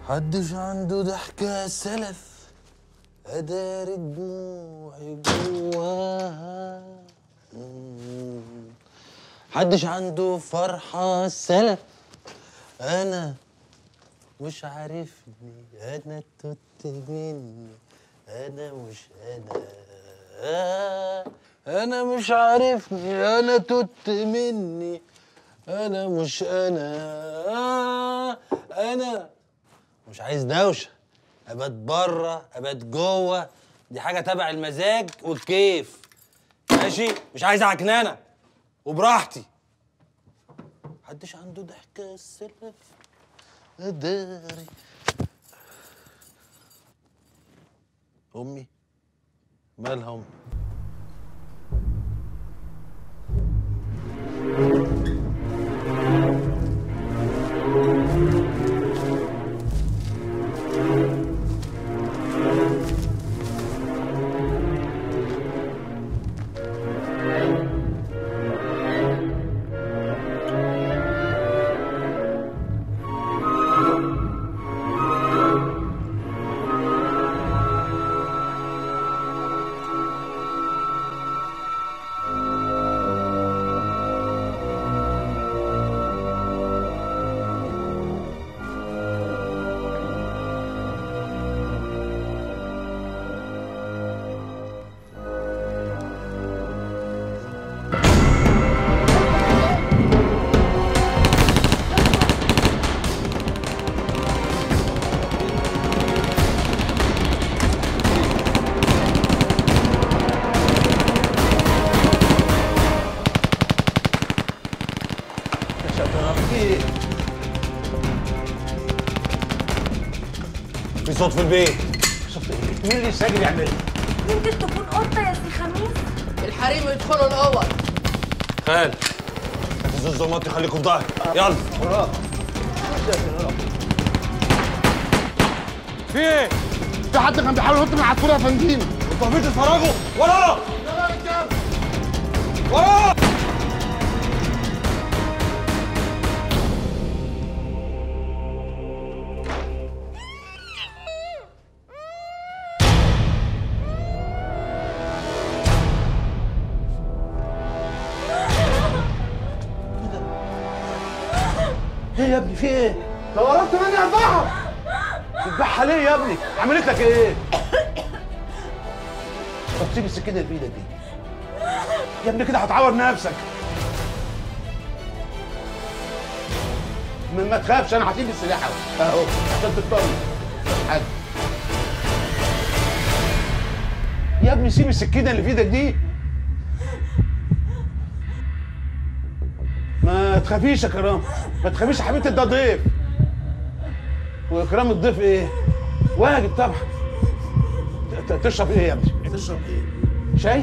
محدش عنده ضحكة سلف أداري دموعي جواها مم. محدش عنده فرحة سلف أنا مش عارفني أنا توت مني أنا مش أنا أنا مش عارفني أنا توت مني أنا مش أنا أنا مش عايز دوشة أبات بره أبات جوه دي حاجة تبع المزاج والكيف ماشي مش عايز عكنانة وبراحتي محدش عنده ضحكة سلف أداري أمي مالها أمي في صوت في البيت شفت ايه؟ مين اللي ساجل يعملها؟ يمكن تكون قطة يا سي خميس الحريم يدخلوا الاول خال احجزوا الزومات خليكم في ظهري يلا وراك في ايه؟ في حد كان بيحاول ينط من على الطول يا فندم انتوا واقفين تتفرجوا ورا ورا ايه يا ابني في ايه؟ لو قربت مني هذبحك تذبحها ليه يا ابني؟ عملت لك ايه؟ طب سيب السكينه اللي في ايدك دي يا ابني كده هتعور نفسك ما ما تخافش انا هسيب السلاح اهو اهو عشان تطمن حاجه يا ابني سيب السكينه اللي في ايدك دي ما تخافيش يا كرام ما تخافيش يا حبيبتي ده ضيف واكرام الضيف ايه؟ واجب طبعا ت- ت- تشرب ايه يا ابني؟ تشرب ايه؟ شاي؟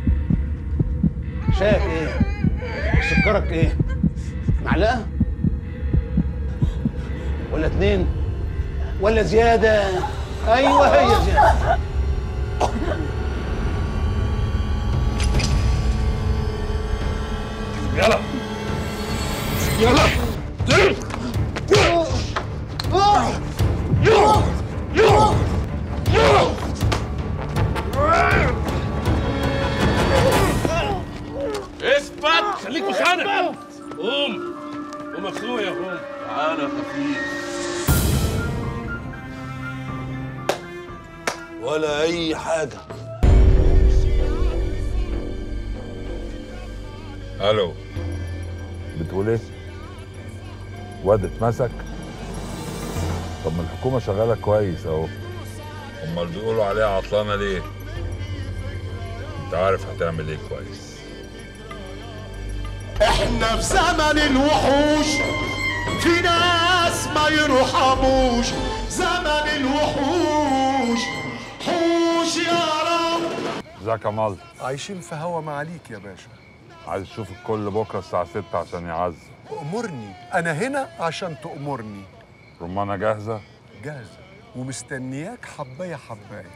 شايك ايه؟ سكرك ايه؟ معلقه؟ ولا اتنين؟ ولا زياده؟ ايوه هي زياده يلا اثبت خليك مكانك قوم قوم يا اخويا قوم تعالى يا خفيف ولا اي حاجه الو بتقول ايه؟ واد اتمسك؟ طب ما الحكومة شغالة كويس اهو امال بيقولوا عليها عطلانة ليه؟ انت عارف هتعمل ايه كويس احنا في زمن الوحوش في ناس ما يرحموش زمن الوحوش حوش يا رب ازيك يا مال عايشين في هوا معاليك يا باشا عايز اشوف الكل بكرة الساعة 6 عشان يعزم أمرني أنا هنا عشان تأمرني رمانة جاهزة؟ جاهزة ومستنياك حباية حباية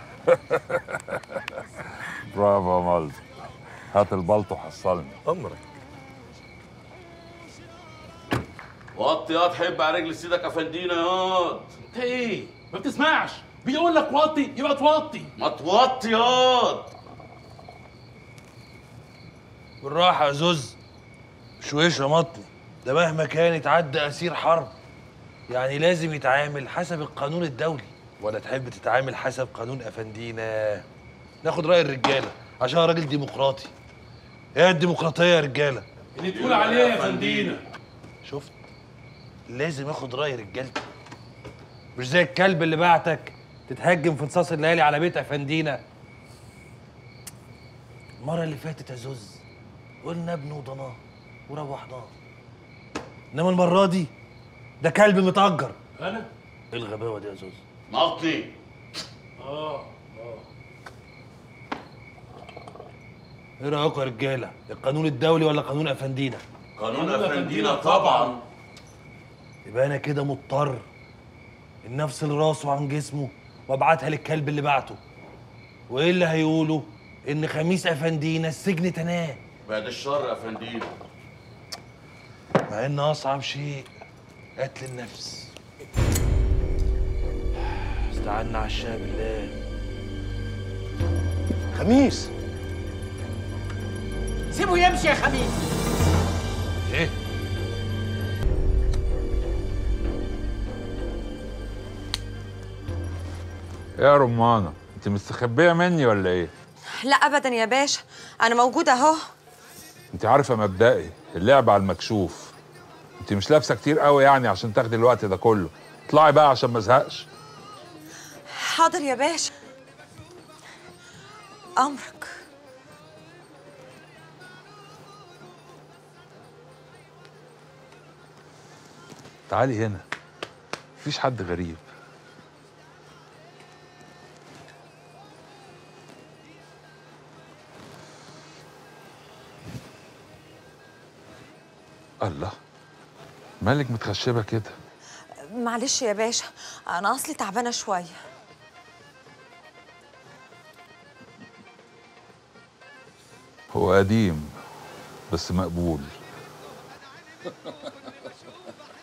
برافو يا مال هات البلطو حصلني أمرك وطي ياض حب على رجل سيدك افندينا ياض انت ايه ما بتسمعش بيقول لك وطي يبقى توطي ما توطي ياض بالراحة يا زوز مش وش مطني ده مهما كان يتعدى أسير حرب يعني لازم يتعامل حسب القانون الدولي ولا تحب تتعامل حسب قانون أفندينا ناخد رأي الرجالة عشان راجل ديمقراطي ايه الديمقراطية يا رجالة اللي تقول عليه يا فندينا شفت لازم اخد رأي رجالتي مش زي الكلب اللي بعتك تتهجم في نصاص الليالي على بيت أفندينا المرة اللي فاتت يا زوز قلنا ابن وضناه وروحناه انما المرة دي ده كلب متأجر انا ايه الغباوة دي يا زوز مطي ايه رأيكم يا رجالة القانون الدولي ولا قانون أفندينا قانون افندينا طبعا يبقى انا كده مضطر ان افصل راسه عن جسمه وابعتها للكلب اللي بعته وايه اللي هيقولوا ان خميس افندينا السجن تناه بعد الشر افندينا مع ان اصعب شيء قتل النفس استعنا على الشاه بالله خميس سيبه يمشي يا خميس ايه يا رمانة انت مستخبية مني ولا ايه؟ لا ابدا يا باشا انا موجوده اهو انت عارفة مبدئي اللعب على المكشوف انت مش لابسة كتير قوي يعني عشان تاخدي الوقت ده كله اطلعي بقى عشان ما ازهقش حاضر يا باشا امرك تعالي هنا مفيش حد غريب الله مالك متخشبة كده معلش يا باشا انا اصلي تعبانه شويه هو قديم بس مقبول